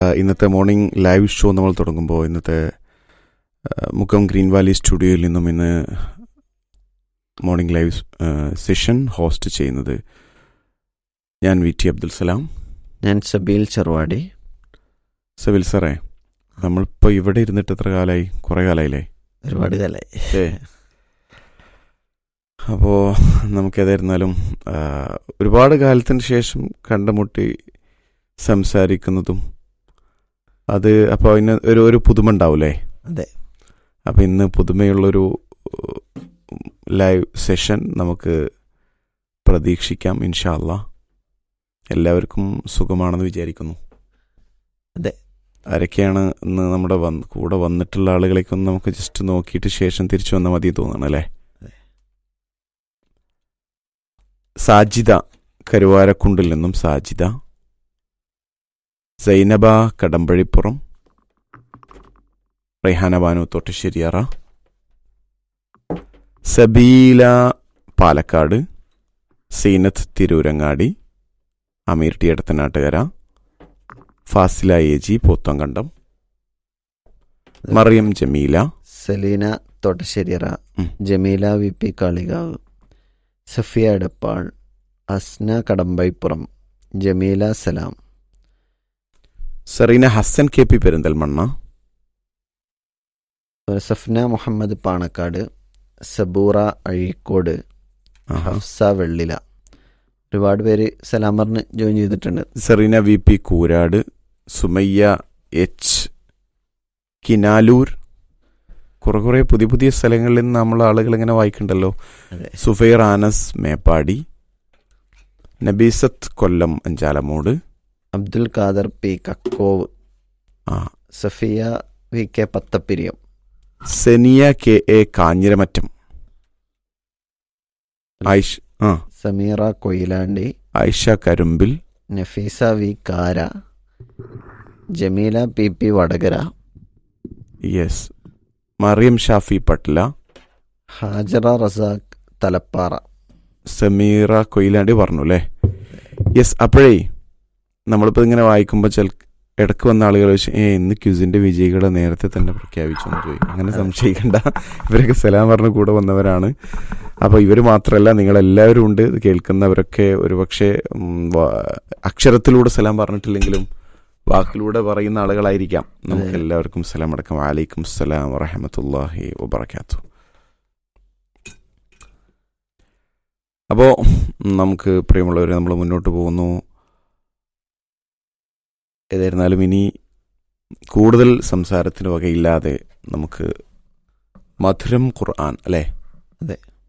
ആ, ഇന്നത്തെ morning live show നമ്മൾ തുടങ്ങുമ്പോൾ ഇന്നത്തെ ആ, മുക്കം ഗ്രീൻ വാലി സ്റ്റുഡിയോയിൽ നിന്നും ഇന്ന് മോർണിംഗ് ലൈവ് ആ, സെഷൻ ഹോസ്റ്റ് ചെയ്യുന്നത് ഞാൻ വി ടി അബ്ദുൽ സലാം ഞാൻ സബീൽ ചെറുവാടി സവിൽ സാറേ നമ്മളിപ്പോൾ ഇവിടെ ഇരുന്നിട്ട് എത്ര കാലമായി കുറേ കാലമായില്ലേ ഒരുപാട് കാലായി ഏ അപ്പോൾ നമുക്കേതായിരുന്നാലും ആ, ഒരുപാട് കാലത്തിന് ശേഷം കണ്ടുമുട്ടി സംസാരിക്കുന്നതും അത് അപ്പോൾ അതിന് ഒരു ഒരു പുതുമ ഉണ്ടാവൂലേ അതെ അപ്പം ഇന്ന് പുതുമയുള്ളൊരു ലൈവ് സെഷൻ നമുക്ക് പ്രതീക്ഷിക്കാം ഇൻഷാല്ല എല്ലാവർക്കും സുഖമാണെന്ന് വിചാരിക്കുന്നു അതെ. ആരൊക്കെയാണ് ഇന്ന് നമ്മുടെ വന്ന് കൂടെ വന്നിട്ടുള്ള ആളുകളേക്ക് ഒന്ന് നമുക്ക് ജസ്റ്റ് നോക്കിയിട്ട് ശേഷം തിരിച്ചു വന്നാൽ മതി തോന്നണം അല്ലേ അതെ. സാജിദ കരുവാരക്കുണ്ടിൽ നിന്നും Sajida Sainaba Kadambazhipuram Rehana Banu Thottasseriyara Sabeela Palakkad Seenath Tirurangadi Ameer T Edathanattukara Fasila A G Pothankandam Mariyam Jameela Saleena Thottasseriyara ഉം. Jameela V P Kalikavu Safiya Edappal Asna Kadambaippuram Jameela Salam Sereena Hassan K P Perinthalmanna Safna Muhammad Panakkad Saboora Azhikode ആഹാ. ഹഫ്സ വെള്ളില ഒരുപാട് പേര് സലാം പറഞ്ഞ് ജോയിൻ ചെയ്തിട്ടുണ്ട് Sereena V P Koorad Sumayya H Kinalur കുറെ കുറെ പുതിയ പുതിയ സ്ഥലങ്ങളിൽ നിന്ന് നമ്മൾ ആളുകൾ ഇങ്ങനെ വായിക്കണ്ടല്ലോ അതെ സുഫൈർ ആനസ് മേപ്പാടി നബീസത്ത് കൊല്ലം അഞ്ചാലമൂട് അബ്ദുൽ ഖാദർ പി കക്കോവ് ആ Safiya V K Pathappiriyam Seniya K A Kanjiramattom Ayish ആ Sameera Koyilandy Ayisha Karumbil Nafeesa V Kara Jameela P P Vadakara yes Mariyam Shafi Patla Hajara Razak Thalappara Sameera Koyilandy പറഞ്ഞു അല്ലേ യെസ് അപ്പോഴേ നമ്മളിപ്പോൾ ഇങ്ങനെ വായിക്കുമ്പോൾ ചില ഇടക്ക് വന്ന ആളുകൾ ചോദിച്ചു ഏ ഇന്ന് ക്യൂസിന്റെ വിജയികളെ നേരത്തെ തന്നെ പ്രഖ്യാപിച്ചു എന്ന് ചോദിക്കും അങ്ങനെ സംശയിക്കണ്ട ഇവരൊക്കെ സലാം പറഞ്ഞ് കൂടെ വന്നവരാണ് അപ്പോൾ ഇവർ മാത്രമല്ല നിങ്ങളെല്ലാവരും ഉണ്ട് ഇത് കേൾക്കുന്നവരൊക്കെ ഒരുപക്ഷെ ഉം, വ- അക്ഷരത്തിലൂടെ സലാം പറഞ്ഞിട്ടില്ലെങ്കിലും വാക്കിലൂടെ പറയുന്ന ആളുകളായിരിക്കാം നമുക്ക് അതെ. എല്ലാവർക്കും സലാം അടക്കം വാലൈക്കും സലാം വറഹമത്തല്ലാഹി വബർക്കാത്തു അപ്പോൾ നമുക്ക് പ്രിയമുള്ളവർ നമ്മൾ മുന്നോട്ട് പോകുന്നു ഏതായിരുന്നാലും ഇനി കൂടുതൽ സംസാരത്തിന് വകയില്ലാതെ നമുക്ക് മധുരം ഖുർആൻ അല്ലേ അതെ.